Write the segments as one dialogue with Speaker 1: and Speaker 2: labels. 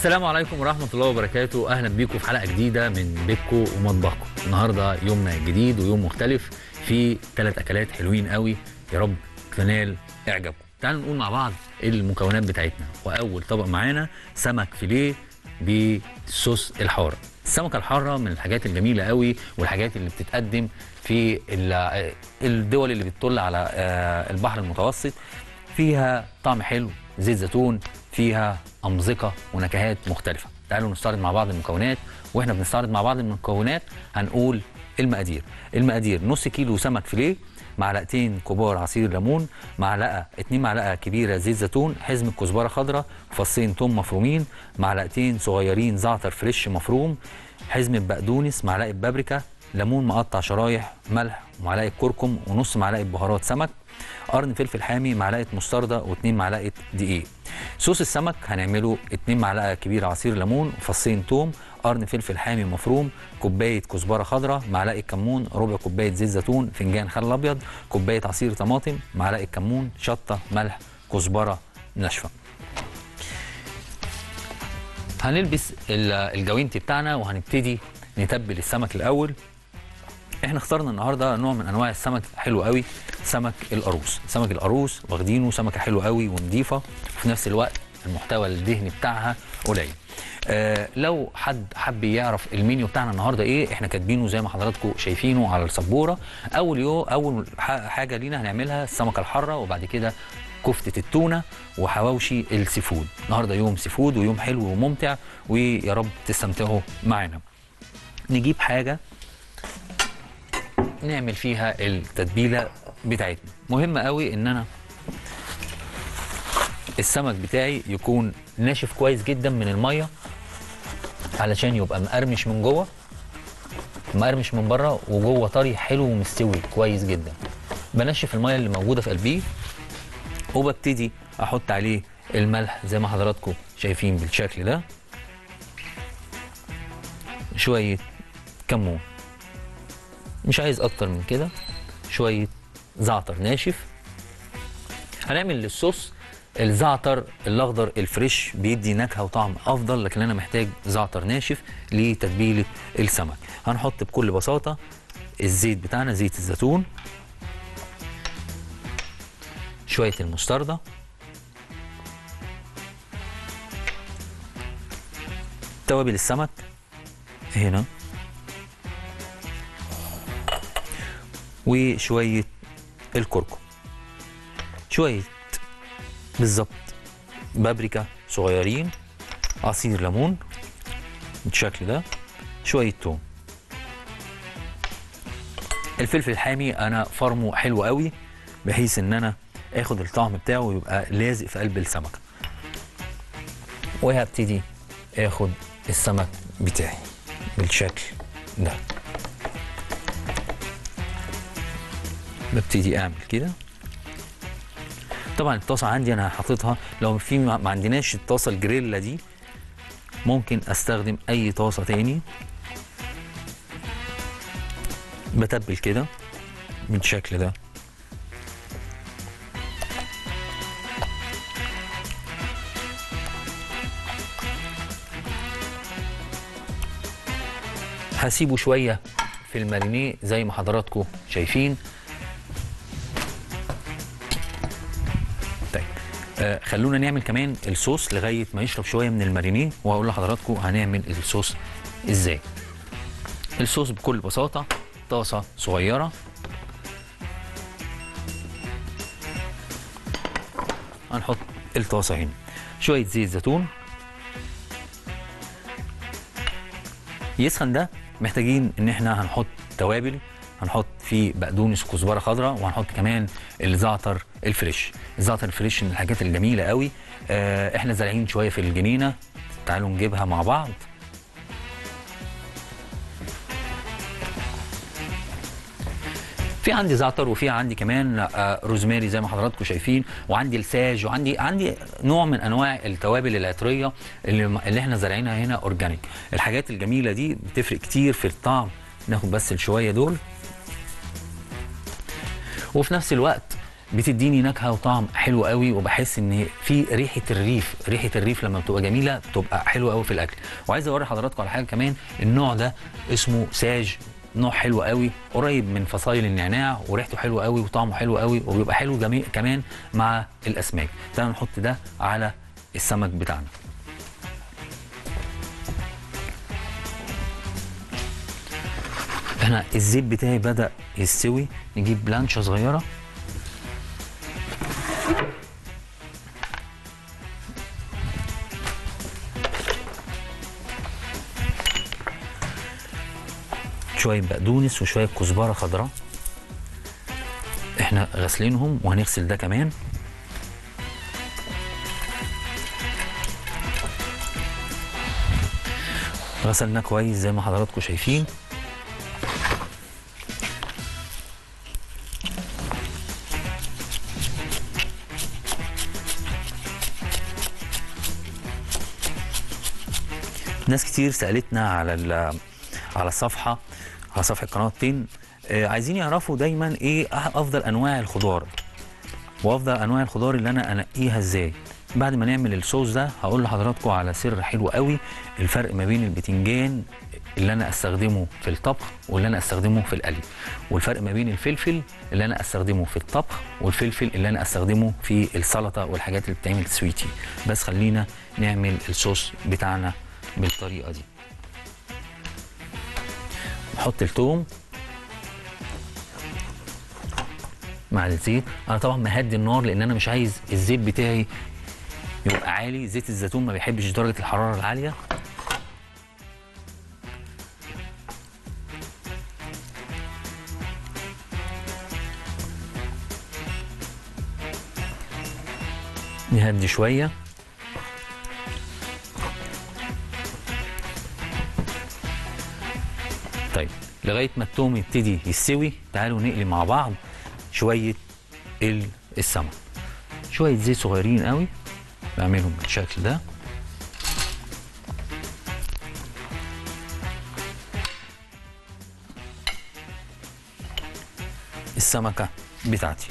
Speaker 1: السلام عليكم ورحمة الله وبركاته أهلا بيكم في حلقة جديدة من بيتكو ومطبخكم النهاردة يومنا جديد ويوم مختلف في ثلاث أكلات حلوين قوي يا رب تنال إعجابكم تعالوا نقول مع بعض المكونات بتاعتنا وأول طبق معانا سمك فيليه بالصوص الحار السمكة الحارة من الحاجات الجميلة قوي والحاجات اللي بتتقدم في ال- الدول اللي بتطل على آه، البحر المتوسط فيها طعم حلو زيت زيتون فيها أمزقة ونكهات مختلفة تعالوا نستعرض مع بعض المكونات واحنا بنستعرض مع بعض المكونات هنقول المقادير المقادير نص كيلو سمك فيليه معلقتين كبار عصير ليمون معلقه اتنين معلقه كبيره زيت زيتون حزمه كزبره خضراء فصين توم مفرومين معلقتين صغيرين زعتر فريش مفروم حزمه بقدونس معلقه بابريكا ليمون مقطع شرايح ملح ومعلقه كركم ونص معلقه بهارات سمك قرن فلفل حامي معلقه مستردة واتنين معلقه دقيق صوص السمك هنعمله اتنين معلقه كبيره عصير ليمون فصين توم قرن فلفل حامي مفروم كوبايه كزبره خضراء معلقه كمون ربع كوبايه زيت زيتون فنجان خل ابيض كوبايه عصير طماطم معلقه كمون شطه ملح كزبره ناشفه هنلبس ال- الجوينتي بتاعنا وهنبتدي نتبل السمك الاول احنا اخترنا النهارده نوع من انواع السمك حلو قوي سمك القاروص سمك القاروص واخدينه سمكه حلوه قوي ونظيفه وفي نفس الوقت المحتوى الدهني بتاعها قليل آه لو حد حب يعرف المنيو بتاعنا النهارده ايه احنا كاتبينه زي ما حضراتكم شايفينه على السبوره اول يوم اول ح- حاجه لينا هنعملها السمكه الحاره وبعد كده كفته التونه وحواوشي السيفود النهارده يوم سيفود ويوم حلو وممتع ويا رب تستمتعوا معانا نجيب حاجه نعمل فيها التتبيله بتاعتنا مهم قوي ان انا السمك بتاعي يكون ناشف كويس جدا من الميه علشان يبقى مقرمش من جوه مقرمش من بره وجوه طري حلو ومستوي كويس جدا بنشف الميه اللي موجوده في قلبيه وببتدي احط عليه الملح زي ما حضراتكم شايفين بالشكل ده شويه كمون مش عايز اكتر من كده شويه زعتر ناشف هنعمل للصوص الزعتر الاخضر الفريش بيدي نكهه وطعم افضل لكن انا محتاج زعتر ناشف لتتبيله السمك هنحط بكل بساطه الزيت بتاعنا زيت الزيتون شويه المستردة توابل السمك هنا وشويه الكركم شويه بالظبط بابريكا صغيرين عصير ليمون بالشكل ده شويه توم الفلفل الحامي انا فرمه حلو قوي بحيث ان انا اخد الطعم بتاعه ويبقى لازق في قلب السمكه وهبتدي اخد السمك بتاعي بالشكل ده ببتدي اعمل كده طبعا الطاسه عندي انا حاططها لو في ما ما عندناش الطاسه الجريلا دي ممكن استخدم اي طاسه تاني بتبل كده بالشكل ده هسيبه شويه في المارينيه زي ما حضراتكم شايفين طيب آه خلونا نعمل كمان الصوص لغايه ما يشرب شويه من المارينيه وهقول لحضراتكم هنعمل الصوص ازاي الصوص بكل بساطه طاسه صغيره هنحط الطاسه هنا شويه زيت زيتون يسخن ده محتاجين ان احنا هنحط توابل هنحط فيه بقدونس وكزبره خضراء وهنحط كمان الزعتر الفريش الزعتر الفريش من الحاجات الجميله قوي آه احنا زارعين شويه في الجنينه تعالوا نجيبها مع بعض في عندي زعتر وفي عندي كمان آه، روزماري زي ما حضراتكم شايفين وعندي الساج وعندي عندي نوع من انواع التوابل العطريه اللي, اللي احنا زارعينها هنا اورجانيك الحاجات الجميله دي بتفرق كتير في الطعم ناخد بس الشويه دول وفي نفس الوقت بتديني نكهه وطعم حلو قوي وبحس ان في ريحه الريف ريحه الريف لما بتبقى جميله بتبقى حلوه قوي في الاكل وعايز اوري حضراتكم على حاجه كمان النوع ده اسمه ساج نوع حلو قوي قريب من فصائل النعناع وريحته حلوه قوي وطعمه حلو قوي وبيبقى حلو جميع كمان مع الاسماك تعالوا نحط ده على السمك بتاعنا احنا الزيت بتاعي بدا يستوي نجيب بلانشه صغيره شويه بقدونس وشويه كزبره خضراء احنا غاسلينهم وهنغسل ده كمان غسلناه كويس زي ما حضراتكم شايفين ناس كتير سالتنا على ال- على الصفحه على صفحه قناه تين آه، عايزين يعرفوا دايما ايه أح- افضل انواع الخضار وافضل انواع الخضار اللي انا انقيها ازاي بعد ما نعمل الصوص ده هقول لحضراتكم على سر حلو قوي الفرق ما بين البتنجان اللي انا استخدمه في الطبخ واللي انا استخدمه في القلي والفرق ما بين الفلفل اللي انا استخدمه في الطبخ والفلفل اللي انا استخدمه في السلطه والحاجات اللي بتعمل سويتي بس خلينا نعمل الصوص بتاعنا بالطريقه دي نحط الثوم مع الزيت انا طبعا مهدي النار لان انا مش عايز الزيت بتاعي يبقى عالي زيت الزيتون ما بيحبش درجه الحراره العاليه نهدي شويه طيب لغايه ما التوم يبتدي يستوي تعالوا نقلي مع بعض شويه ال- السمك شويه زيت صغيرين قوي بعملهم بالشكل ده السمكه بتاعتي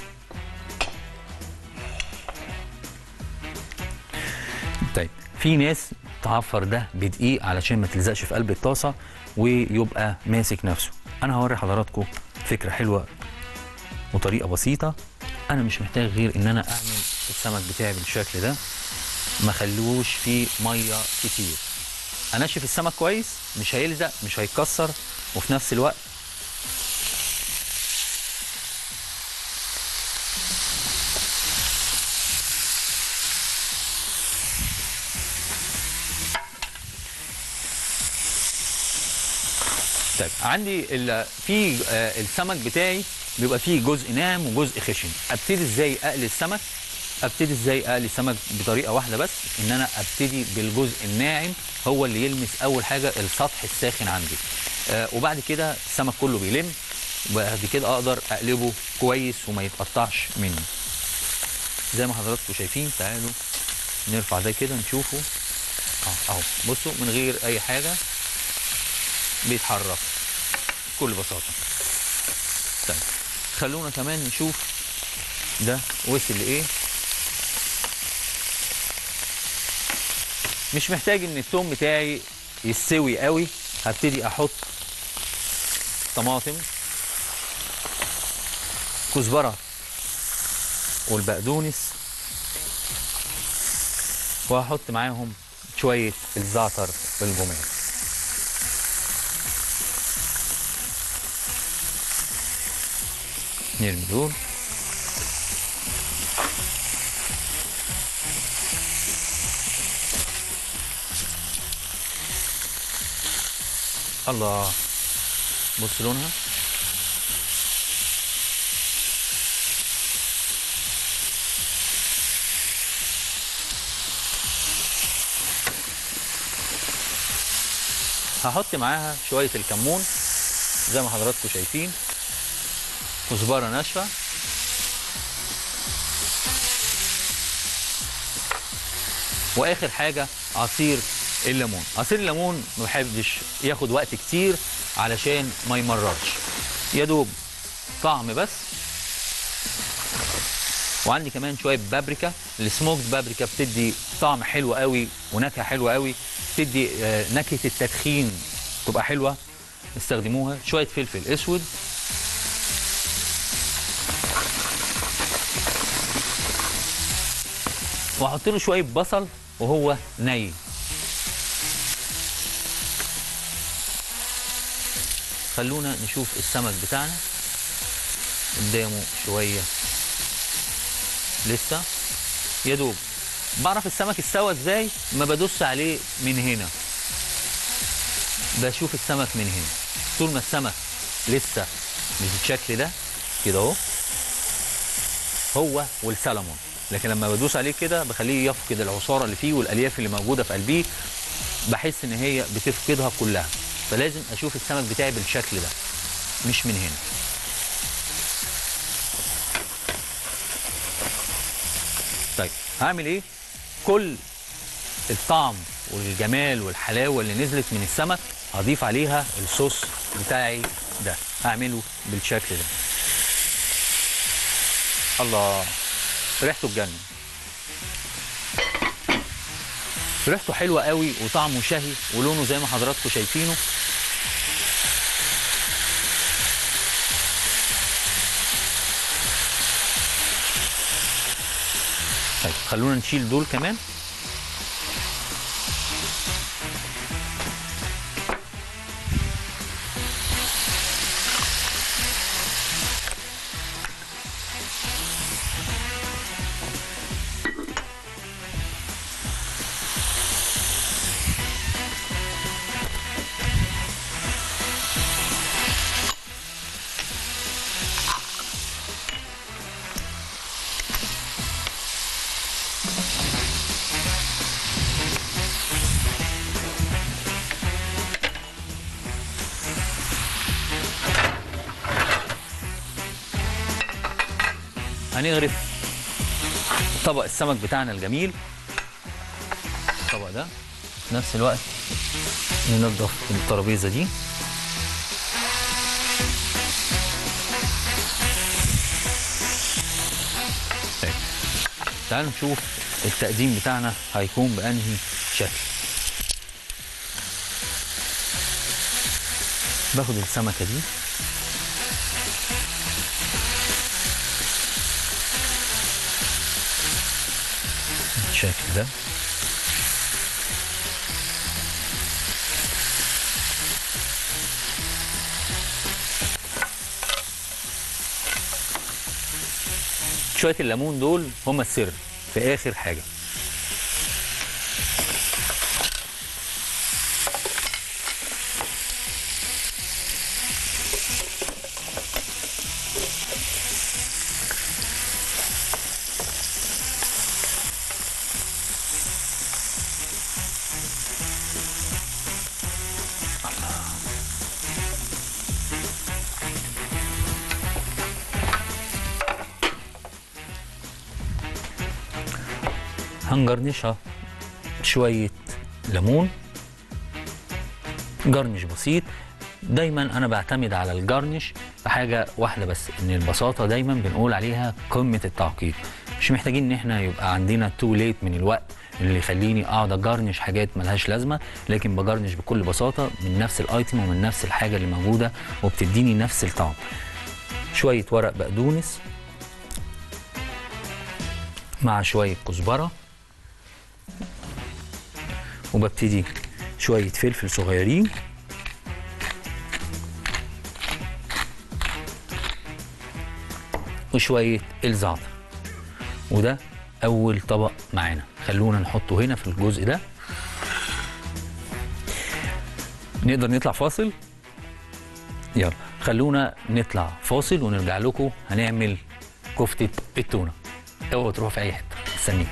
Speaker 1: طيب في ناس تعفر ده بدقيق علشان ما تلزقش في قلب الطاسه ويبقى ماسك نفسه انا هوري حضراتكم فكره حلوه وطريقه بسيطه انا مش محتاج غير ان انا اعمل السمك بتاعي بالشكل ده ما خلوش فيه ميه كتير انشف السمك كويس مش هيلزق مش هيتكسر وفي نفس الوقت طيب عندي ال- في آه، السمك بتاعي بيبقى فيه جزء ناعم وجزء خشن ابتدي ازاي اقلي السمك ابتدي ازاي اقلي السمك بطريقه واحده بس ان انا ابتدي بالجزء الناعم هو اللي يلمس اول حاجه السطح الساخن عندي آه وبعد كده السمك كله بيلم وبعد كده اقدر اقلبه كويس وما يتقطعش مني زي ما حضراتكم شايفين تعالوا نرفع ده كده نشوفه اه اهو بصوا من غير اي حاجه بيتحرك بكل بساطه طيب خلونا كمان نشوف ده وصل لايه مش محتاج ان التوم بتاعي يستوي قوي هبتدي احط طماطم كزبره والبقدونس وهحط معاهم شويه الزعتر والجمال نرمي دول الله بص لونها هحط معاها شوية الكمون زي ما حضراتكم شايفين كزبرة ناشفة واخر حاجه عصير الليمون عصير الليمون ما بحبش ياخد وقت كتير علشان ما يمررش يا دوب طعم بس وعندي كمان شويه بابريكا السموكد بابريكا بتدي طعم حلو قوي ونكهه حلوه قوي بتدي آه، نكهه التدخين تبقى حلوه استخدموها شويه فلفل اسود واحط له شويه بصل وهو ني خلونا نشوف السمك بتاعنا قدامه شويه لسه يا دوب بعرف السمك استوى ازاي ما بدوس عليه من هنا بشوف السمك من هنا طول ما السمك لسه مش بالشكل ده كده اهو هو والسلمون لكن لما بدوس عليه كده بخليه يفقد العصاره اللي فيه والالياف اللي موجوده في قلبيه بحس ان هي بتفقدها كلها فلازم اشوف السمك بتاعي بالشكل ده مش من هنا طيب هعمل ايه كل الطعم والجمال والحلاوه اللي نزلت من السمك هضيف عليها الصوص بتاعي ده هعمله بالشكل ده الله ريحته تجنن ريحته حلوه قوي وطعمه شهي ولونه زي ما حضراتكم شايفينه طيب خلونا نشيل دول كمان هنغرف طبق السمك بتاعنا الجميل الطبق ده في نفس الوقت ننضف الترابيزه دي طيب. تعالوا نشوف التقديم بتاعنا هيكون بأنهي شكل باخد السمكة دي بالشكل ده شوية الليمون دول هم السر في آخر حاجة هنجرنشها شوية ليمون جرنش بسيط دايما انا بعتمد على الجرنش في حاجه واحده بس ان البساطه دايما بنقول عليها قمه التعقيد مش محتاجين ان احنا يبقى عندنا تو ليت من الوقت اللي يخليني اقعد اجرنش حاجات ملهاش لازمه لكن بجرنش بكل بساطه من نفس الايتم ومن نفس الحاجه اللي موجوده وبتديني نفس الطعم شويه ورق بقدونس مع شويه كزبره وببتدي شويه فلفل صغيرين وشويه الزعتر وده اول طبق معانا خلونا نحطه هنا في الجزء ده نقدر نطلع فاصل يلا خلونا نطلع فاصل ونرجع لكم هنعمل كفته التونه اوعوا تروحوا في اي حته استنيكم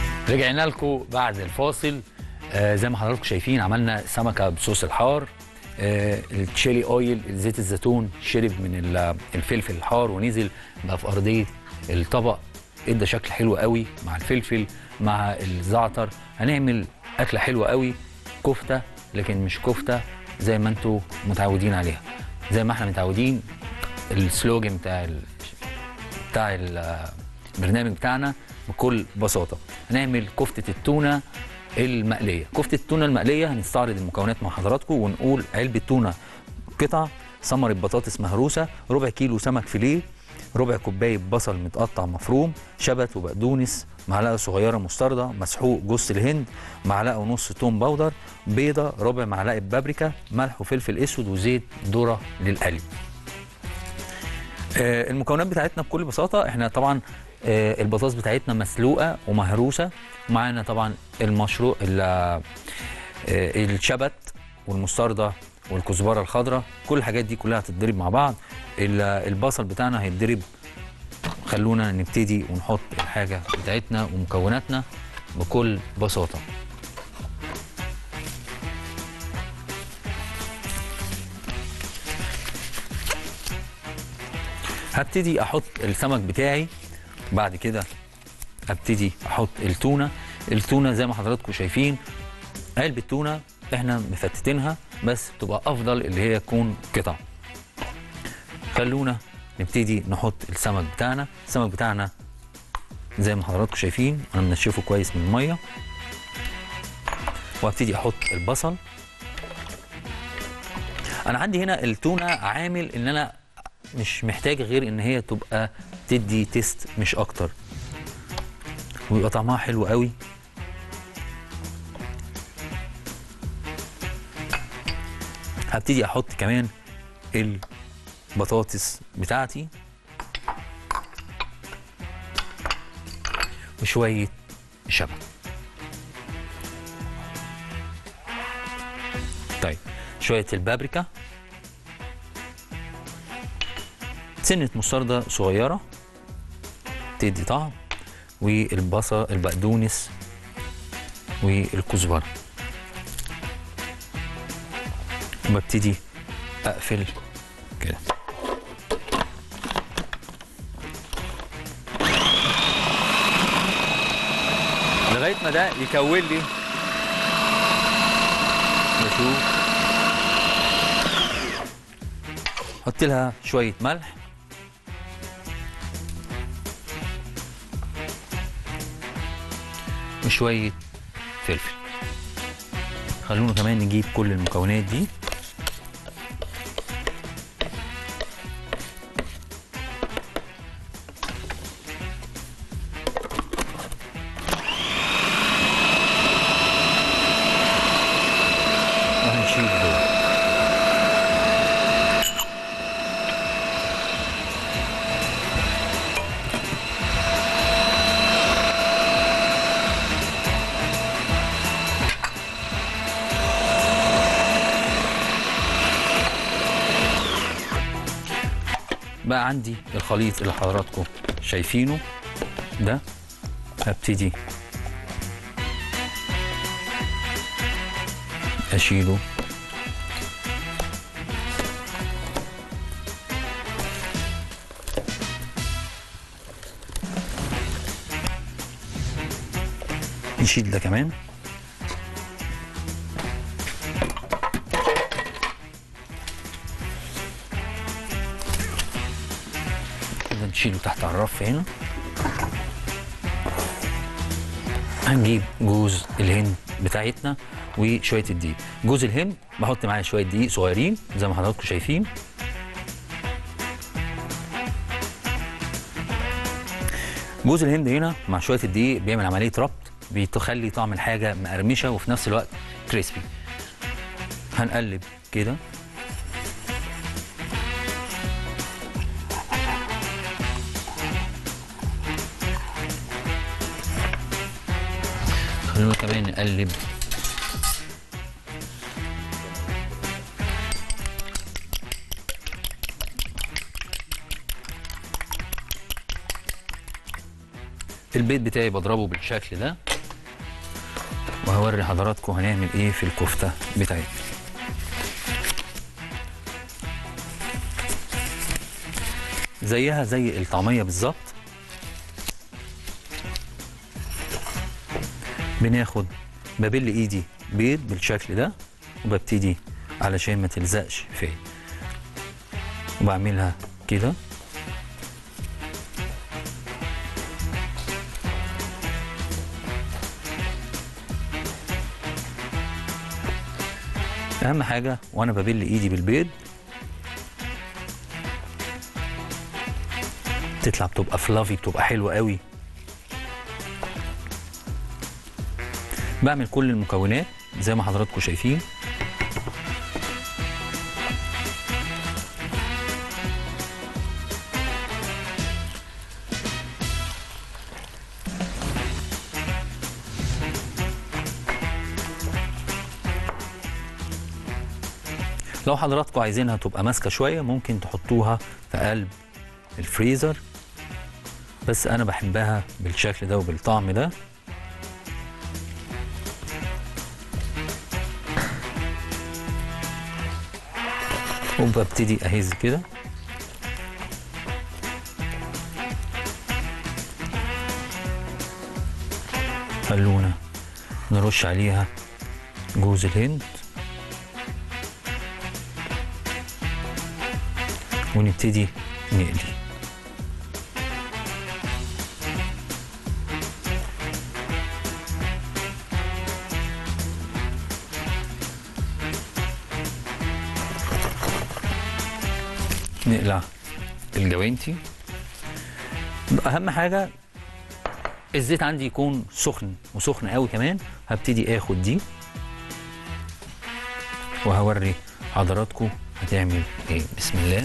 Speaker 1: رجعنا لكم بعد الفاصل آه زي ما حضراتكم شايفين عملنا سمكه بصوص الحار آه، التشيلي اويل زيت الزيتون شرب من ال- الفلفل الحار ونزل بقى في ارضيه الطبق ادى شكل حلو قوي مع الفلفل مع الزعتر هنعمل اكله حلوه قوي كفته لكن مش كفته زي ما انتم متعودين عليها زي ما احنا متعودين السلوجن بتاع ال... بتاع ال- البرنامج بتاعنا بكل بساطه هنعمل كفته التونه المقليه كفته التونه المقليه هنستعرض المكونات مع حضراتكم ونقول علبه تونه قطع ثمره بطاطس مهروسه ربع كيلو سمك فيليه ربع كوبايه بصل متقطع مفروم شبت وبقدونس معلقه صغيره مستردة مسحوق جوز الهند معلقه ونص توم باودر بيضه ربع معلقه بابريكا ملح وفلفل اسود وزيت ذره للقلي آه، المكونات بتاعتنا بكل بساطه احنا طبعا آه، البطاطس بتاعتنا مسلوقه ومهروسه معانا طبعا المشروع ال- آه، الشبت والمستردة والكزبره الخضراء كل الحاجات دي كلها هتتضرب مع بعض ال- البصل بتاعنا هيتضرب خلونا نبتدي ونحط الحاجه بتاعتنا ومكوناتنا بكل بساطه هبتدي احط السمك بتاعي بعد كده ابتدي احط التونه التونه زي ما حضراتكم شايفين علبه تونه احنا مفتتينها بس تبقى افضل اللي هي تكون قطع خلونا نبتدي نحط السمك بتاعنا السمك بتاعنا زي ما حضراتكم شايفين انا منشفه كويس من الميه وابتدي احط البصل انا عندي هنا التونه عامل ان انا مش محتاج غير ان هي تبقى تدي تيست مش اكتر ويبقى طعمها حلو قوي هبتدي احط كمان البطاطس بتاعتي وشويه شبت طيب شويه البابريكا سنة مستردة صغيرة تدي طعم والبصل البقدونس والكزبرة وببتدي اقفل كده لغايه ما ده يكون لي بشوف حط لها شويه ملح وشويه فلفل خلونا كمان نجيب كل المكونات دي وهنشيل دول بقى عندي الخليط اللي حضراتكم شايفينه ده هبتدي اشيله نشيل ده كمان كده نشيله تحت على الرف هنا هنجيب جوز الهند بتاعتنا وشويه الدقيق جوز الهند بحط معاه شويه دقيق صغيرين زي ما حضراتكم شايفين جوز الهند هنا مع شويه الدقيق بيعمل عمليه ربط بتخلي طعم الحاجه مقرمشه وفي نفس الوقت كريسبي هنقلب كده خلونا كمان نقلب البيض بتاعي بضربه بالشكل ده وهوري حضراتكم هنعمل ايه في الكفته بتاعتنا زيها زي الطعميه بالظبط بناخد ببل ايدي بيض بالشكل ده وببتدي علشان ما تلزقش فيا وبعملها كده اهم حاجه وانا ببل ايدي بالبيض تطلع بتبقى فلافي بتبقى حلوه قوي بعمل كل المكونات زي ما حضراتكم شايفين لو حضراتكم عايزينها تبقى ماسكه شويه ممكن تحطوها في قلب الفريزر بس انا بحبها بالشكل ده وبالطعم ده وببتدي اهز كده خلونا نرش عليها جوز الهند ونبتدي نقلي نقلع الجوانتي اهم حاجه الزيت عندي يكون سخن وسخن قوي كمان هبتدي اخد دي وهوري حضراتكم هتعمل ايه بسم الله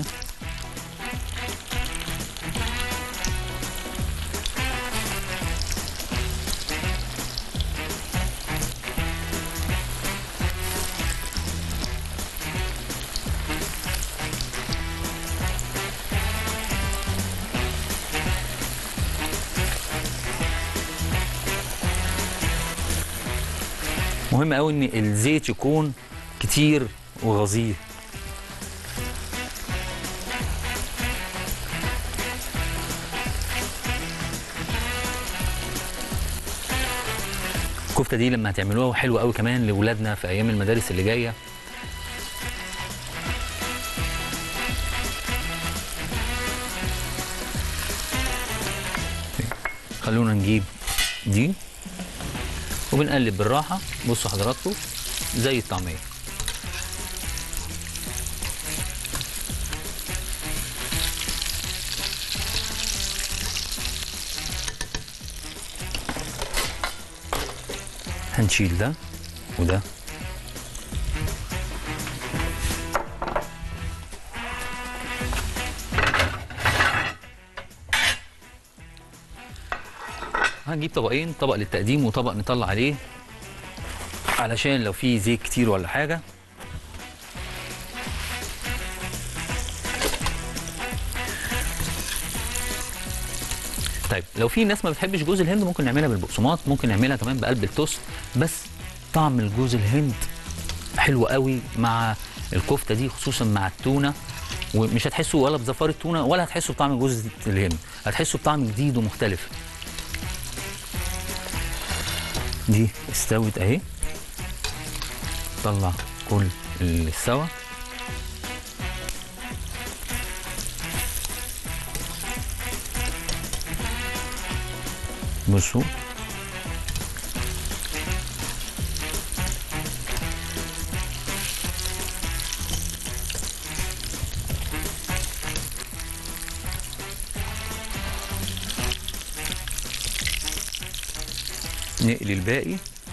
Speaker 1: مهم قوي ان الزيت يكون كتير وغزير الكفته دي لما هتعملوها حلوه قوي كمان لاولادنا في ايام المدارس اللي جايه خلونا نجيب دي وبنقلب بالراحه بصوا حضراتكم زي الطعميه هنشيل ده وده هنجيب طبقين طبق للتقديم وطبق نطلع عليه علشان لو في زيت كتير ولا حاجه طيب لو في ناس ما بتحبش جوز الهند ممكن نعملها بالبقسماط ممكن نعملها كمان بقلب التوست بس طعم الجوز الهند حلو قوي مع الكفته دي خصوصا مع التونه ومش هتحسوا ولا بزفاره التونه ولا هتحسوا بطعم جوز الهند هتحسوا بطعم جديد ومختلف دي استوت اهي طلع كل اللي استوى بصوا نقلي الباقي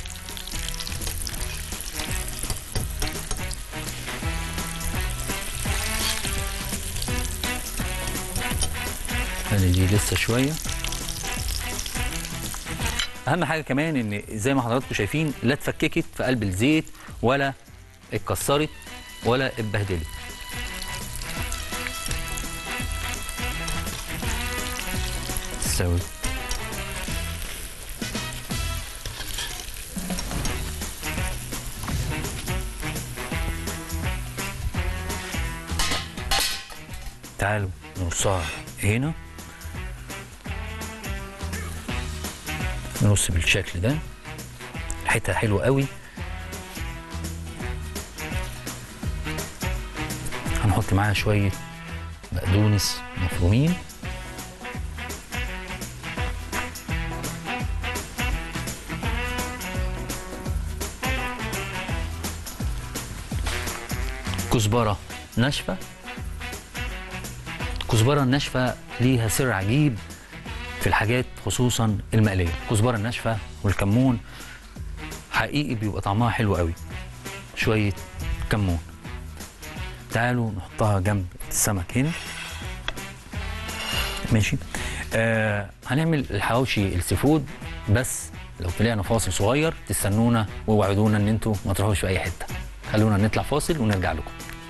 Speaker 1: خلي دي لسه شويه اهم حاجه كمان ان زي ما حضراتكم شايفين لا اتفككت في قلب الزيت ولا اتكسرت ولا اتبهدلت تستوي تعالوا نرصها هنا نص بالشكل ده حته حلوه قوي هنحط معاها شويه بقدونس مفرومين كزبره ناشفه الكزبره الناشفه ليها سر عجيب في الحاجات خصوصا المقليه الكزبره الناشفه والكمون حقيقي بيبقى طعمها حلو قوي شويه كمون تعالوا نحطها جنب السمك هنا ماشي آه هنعمل الحواوشي السيفود بس لو طلعنا فاصل صغير تستنونا ووعدونا ان انتوا ما تروحوش في اي حته خلونا نطلع فاصل ونرجع لكم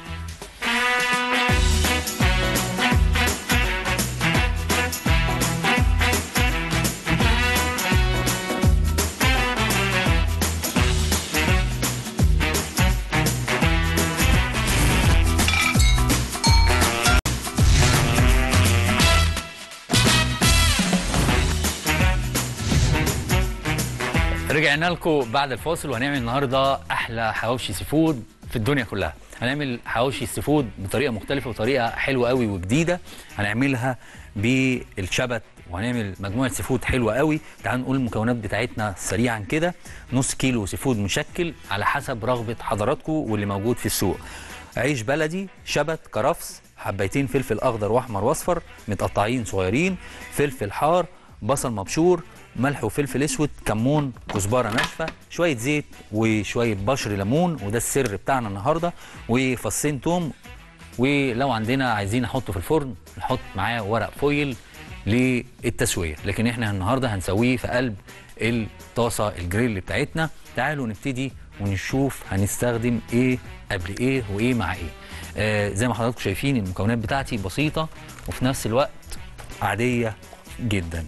Speaker 1: رجعنا لكم بعد الفاصل وهنعمل النهارده احلى حواوشي سي فود في الدنيا كلها هنعمل حواوشي سي فود بطريقه مختلفه وطريقه حلوه قوي وجديده هنعملها بالشبت وهنعمل مجموعه سي فود حلوه قوي تعالوا نقول المكونات بتاعتنا سريعا كده نص كيلو سي فود مشكل على حسب رغبه حضراتكم واللي موجود في السوق عيش بلدي شبت كرفس حبيتين فلفل اخضر واحمر واصفر متقطعين صغيرين فلفل حار بصل مبشور ملح وفلفل اسود كمون كزبره ناشفه شويه زيت وشويه بشر ليمون وده السر بتاعنا النهارده وفصين توم ولو عندنا عايزين نحطه في الفرن نحط معاه ورق فويل للتسويه لكن احنا النهارده هنسويه في قلب الطاسه الجريل بتاعتنا تعالوا نبتدي ونشوف هنستخدم ايه قبل ايه وايه مع ايه آه زي ما حضراتكم شايفين المكونات بتاعتي بسيطه وفي نفس الوقت عاديه جدا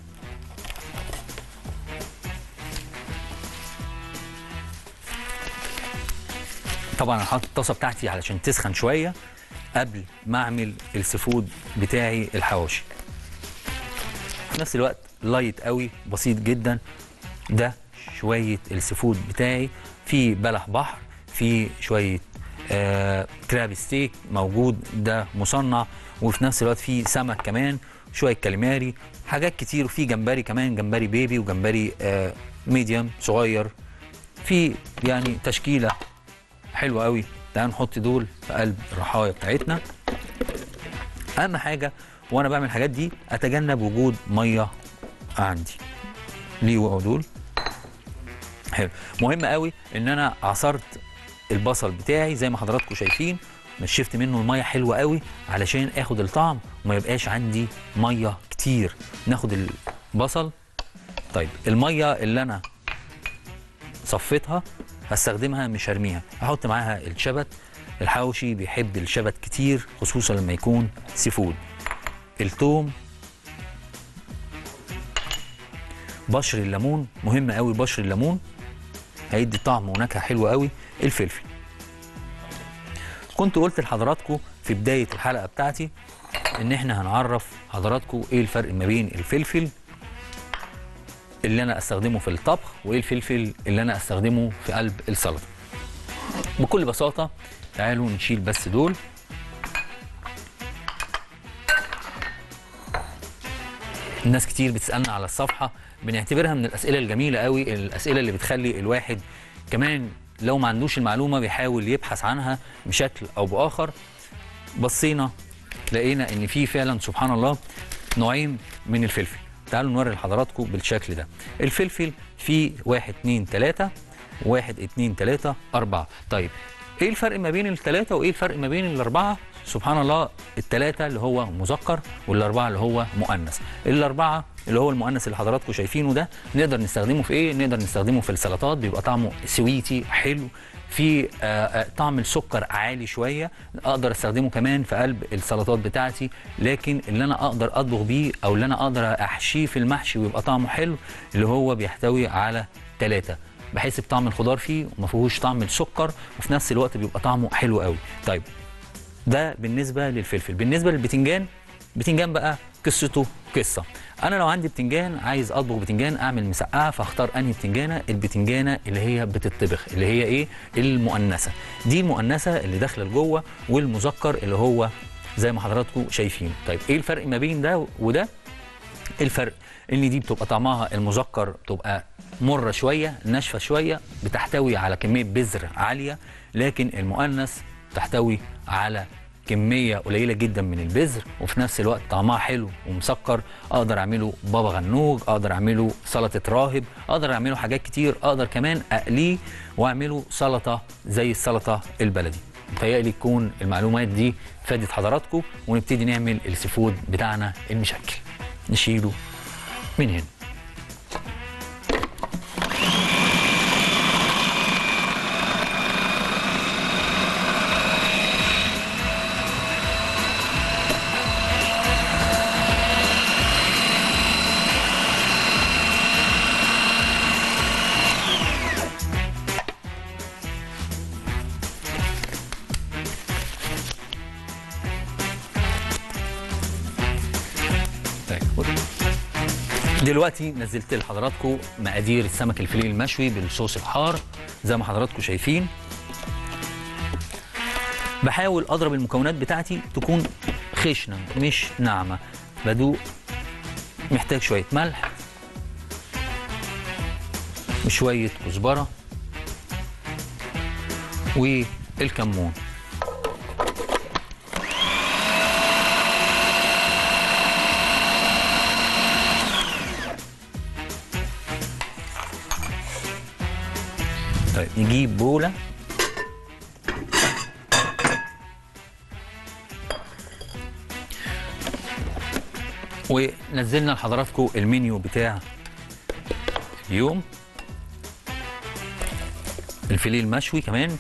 Speaker 1: طبعا انا حاطط الطاسه بتاعتي علشان تسخن شويه قبل ما اعمل السفود بتاعي الحواوشي في نفس الوقت لايت قوي بسيط جدا ده شويه السفود بتاعي في بلح بحر في شويه آه كراب ستيك موجود ده مصنع وفي نفس الوقت في سمك كمان شويه كاليماري حاجات كتير وفي جمبري كمان جمبري بيبي وجمبري آه ميديوم صغير في يعني تشكيله حلوه قوي تعالوا نحط دول في قلب الرحايه بتاعتنا اهم حاجه وانا بعمل الحاجات دي اتجنب وجود ميه عندي ليه وقعوا دول حلو مهم قوي ان انا عصرت البصل بتاعي زي ما حضراتكم شايفين نشفت منه الميه حلوه قوي علشان اخد الطعم وما يبقاش عندي ميه كتير ناخد البصل طيب الميه اللي انا صفيتها هستخدمها مش هرميها هحط معاها الشبت الحواوشي بيحب الشبت كتير خصوصا لما يكون سي فود التوم بشر الليمون مهم قوي بشر الليمون هيدي طعم ونكهه حلوه قوي الفلفل كنت قلت لحضراتكم في بدايه الحلقه بتاعتي ان احنا هنعرف حضراتكم ايه الفرق ما بين الفلفل اللي انا استخدمه في الطبخ وايه الفلفل اللي انا استخدمه في قلب السلطه بكل بساطه تعالوا نشيل بس دول الناس كتير بتسالنا على الصفحه بنعتبرها من الاسئله الجميله قوي الاسئله اللي بتخلي الواحد كمان لو ما عندوش المعلومه بيحاول يبحث عنها بشكل او باخر بصينا لقينا ان في فعلا سبحان الله نوعين من الفلفل تعالوا نوري لحضراتكم بالشكل ده الفلفل فيه واحد اتنين تلاتة واحد اتنين تلاتة أربعة طيب ايه الفرق ما بين التلاتة وايه الفرق ما بين الأربعة سبحان الله التلاتة اللي هو مذكر والأربعة اللي هو مؤنث الأربعة اللي هو المؤنث اللي حضراتكم شايفينه ده نقدر نستخدمه في ايه نقدر نستخدمه في السلطات بيبقى طعمه سويتي حلو في طعم السكر عالي شويه اقدر استخدمه كمان في قلب السلطات بتاعتي لكن اللي انا اقدر اطبخ بيه او اللي انا اقدر احشيه في المحشي ويبقى طعمه حلو اللي هو بيحتوي على ثلاثه بحس بطعم الخضار فيه وما فيهوش طعم السكر وفي نفس الوقت بيبقى طعمه حلو قوي طيب ده بالنسبه للفلفل بالنسبه للبتنجان بتنجان بقى قصته قصه انا لو عندي بتنجان عايز اطبخ بتنجان اعمل مسقعه فاختار انهي بتنجانه البتنجانه اللي هي بتطبخ اللي هي ايه المؤنثه دي المؤنثه اللي داخله لجوه والمذكر اللي هو زي ما حضراتكم شايفين طيب ايه الفرق ما بين ده وده الفرق ان دي بتبقى طعمها المذكر بتبقى مره شويه ناشفه شويه بتحتوي على كميه بذر عاليه لكن المؤنث تحتوي على كميه قليله جدا من البذر وفي نفس الوقت طعمها حلو ومسكر اقدر اعمله بابا غنوج اقدر اعمله سلطه راهب اقدر اعمله حاجات كتير اقدر كمان اقليه واعمله سلطه زي السلطه البلدي متهيألي تكون المعلومات دي فادت حضراتكم ونبتدي نعمل السيفود بتاعنا المشكل نشيله من هنا طيب دلوقتي نزلت لحضراتكم مقادير السمك الفيليه المشوي بالصوص الحار زي ما حضراتكم شايفين بحاول اضرب المكونات بتاعتي تكون خشنه مش ناعمه بدوق محتاج شويه ملح وشويه كزبره والكمون طيب نجيب بوله ونزلنا لحضراتكم المنيو بتاع اليوم الفيليه المشوي كمان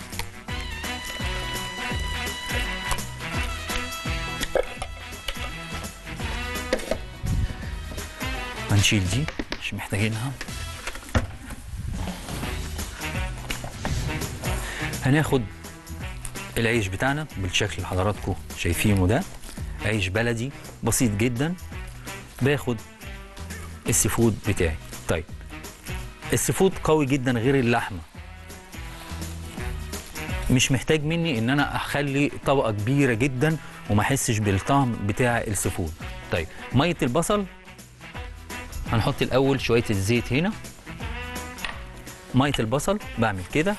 Speaker 1: هنشيل دي مش محتاجينها هناخد العيش بتاعنا بالشكل اللي حضراتكم شايفينه ده عيش بلدي بسيط جدا باخد السيفود بتاعي طيب السيفود قوي جدا غير اللحمه مش محتاج مني ان انا اخلي طبقه كبيره جدا وما احسش بالطعم بتاع السيفود طيب ميه البصل هنحط الاول شويه الزيت هنا ميه البصل بعمل كده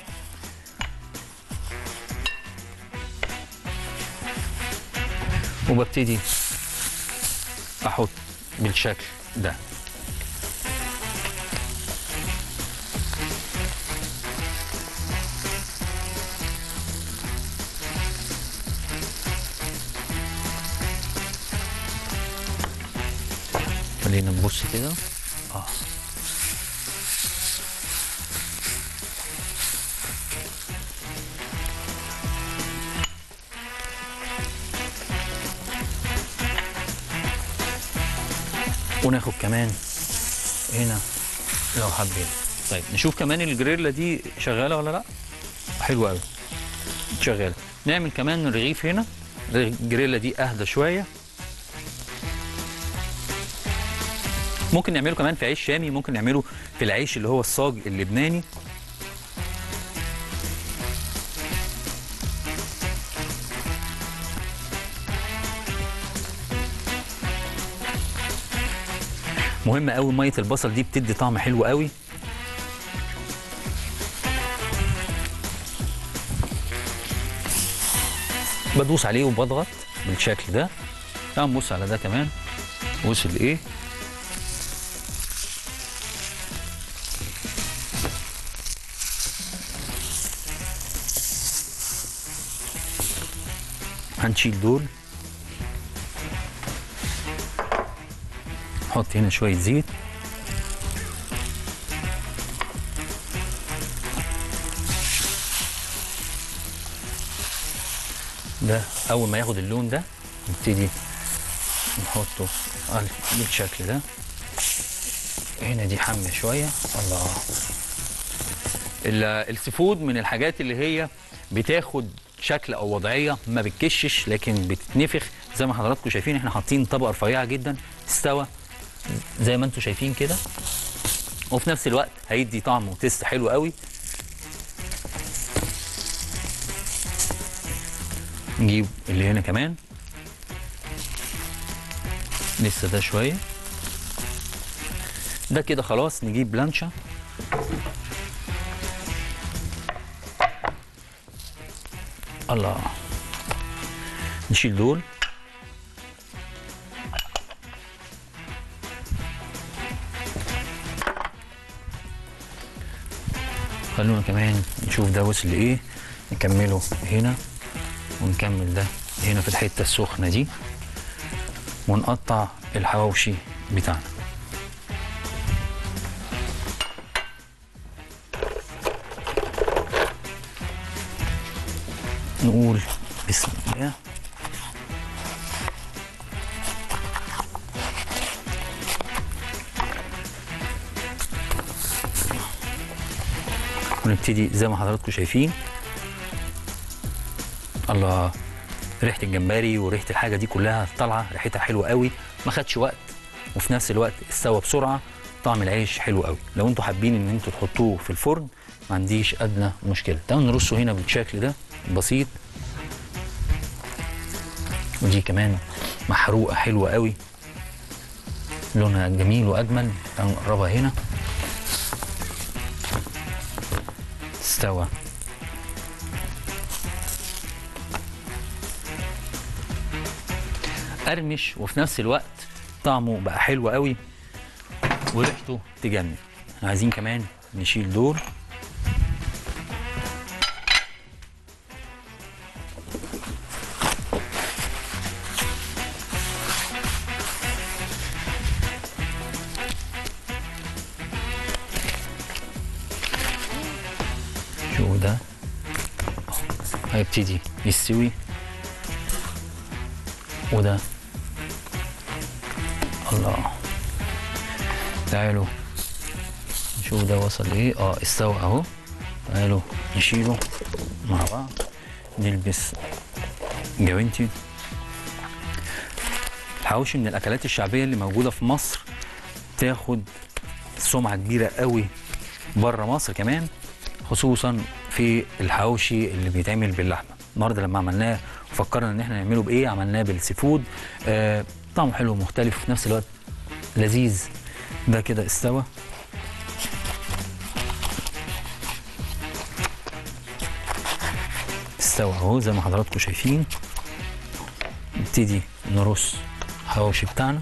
Speaker 1: وببتدي احط بالشكل ده خلينا نبص كده اه وناخد كمان هنا لو حابين طيب نشوف كمان الجريلا دي شغاله ولا لا حلوه قوي شغاله نعمل كمان رغيف هنا الجريلا دي اهدى شويه ممكن نعمله كمان في عيش شامي ممكن نعمله في العيش اللي هو الصاج اللبناني مهم قوي ميه البصل دي بتدي طعم حلو قوي بدوس عليه وبضغط بالشكل ده تعال نبص على ده كمان وصل ايه هنشيل دول نحط هنا شوية زيت ده أول ما ياخد اللون ده نبتدي نحطه على- بالشكل ده هنا دي حامية شوية الله ال- السيفود من الحاجات اللي هي بتاخد شكل او وضعيه ما بتكشش لكن بتتنفخ زي ما حضراتكم شايفين احنا حاطين طبقه رفيعه جدا استوى زي ما انتم شايفين كده وفي نفس الوقت هيدي طعم وتست حلو قوي نجيب اللي هنا كمان لسه ده شويه ده كده خلاص نجيب بلانشا الله نشيل دول خلونا كمان نشوف ده وصل لايه نكمله هنا ونكمل ده هنا في الحته السخنه دي ونقطع الحواوشي بتاعنا نقول بسم الله ونبتدي زي ما حضراتكم شايفين الله ريحه الجمبري وريحه الحاجه دي كلها طالعه ريحتها حلوه قوي ما خدش وقت وفي نفس الوقت استوى بسرعه طعم العيش حلو قوي لو انتوا حابين ان انتوا تحطوه في الفرن ما عنديش ادنى مشكله تعالوا نرصه هنا بالشكل ده بسيط ودي كمان محروقه حلوه قوي لونها جميل واجمل تعالوا نقربها هنا استوى قرمش وفي نفس الوقت طعمه بقى حلو قوي وريحته تجنن احنا عايزين كمان نشيل دول شو ده هيبتدي يستوي وده الله تعالوا نشوف ده وصل ايه اه استوى اهو تعالوا نشيله مع بعض نلبس جوانتي الحواوشي من الاكلات الشعبيه اللي موجوده في مصر تاخد سمعه كبيره قوي بره مصر كمان خصوصا في الحواوشي اللي بيتعمل باللحمه النهارده لما عملناه وفكرنا ان احنا نعمله بايه عملناه بالسي فود آه طعمه حلو ومختلف وفي نفس الوقت لذيذ ده كده استوى استوى اهو زي ما حضراتكم شايفين نبتدي نرص الحواوشي بتاعنا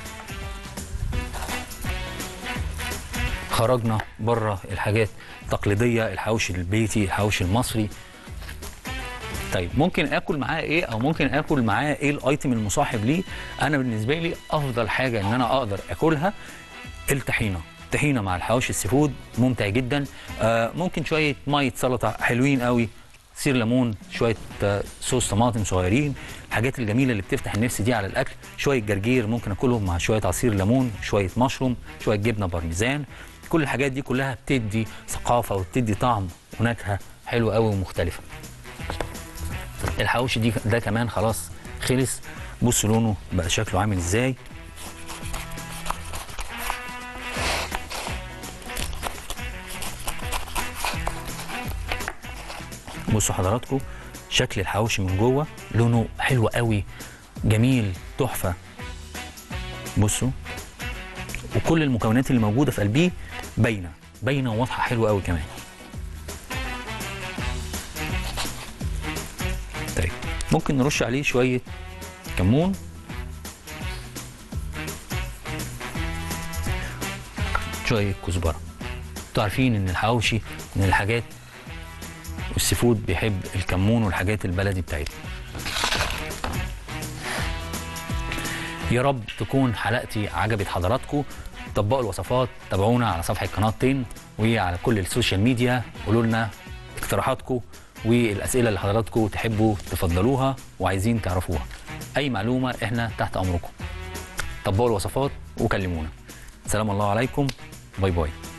Speaker 1: خرجنا بره الحاجات التقليديه الحواوشي البيتي الحواوشي المصري طيب ممكن اكل معاه ايه او ممكن اكل معاه ايه الايتم المصاحب ليه انا بالنسبه لي افضل حاجه ان انا اقدر اكلها الطحينه طحينه مع الحواوشي السي فود ممتع جدا آه ممكن شويه ميه سلطه حلوين قوي عصير ليمون شويه آه صوص طماطم صغيرين الحاجات الجميله اللي بتفتح النفس دي على الاكل شويه جرجير ممكن اكلهم مع شويه عصير ليمون شويه مشروم شويه جبنه بارميزان كل الحاجات دي كلها بتدي ثقافه وبتدي طعم ونكهه حلوه قوي ومختلفه الحواوشي دي ده كمان خلاص خلص بص لونه بقى شكله عامل ازاي بصوا حضراتكم شكل الحواوشي من جوه لونه حلو قوي جميل تحفه بصوا وكل المكونات اللي موجوده في قلبيه باينه باينه وواضحه حلوه قوي كمان طيب ممكن نرش عليه شويه كمون شويه كزبره انتوا عارفين ان الحواوشي من الحاجات والسي فود بيحب الكمون والحاجات البلدي بتاعتنا يا رب تكون حلقتي عجبت حضراتكم طبقوا الوصفات تابعونا على صفحه قناه تين وعلى كل السوشيال ميديا قولوا لنا اقتراحاتكم والاسئله اللي حضراتكم تحبوا تفضلوها وعايزين تعرفوها اي معلومه احنا تحت امركم طبقوا الوصفات وكلمونا سلام الله عليكم باي باي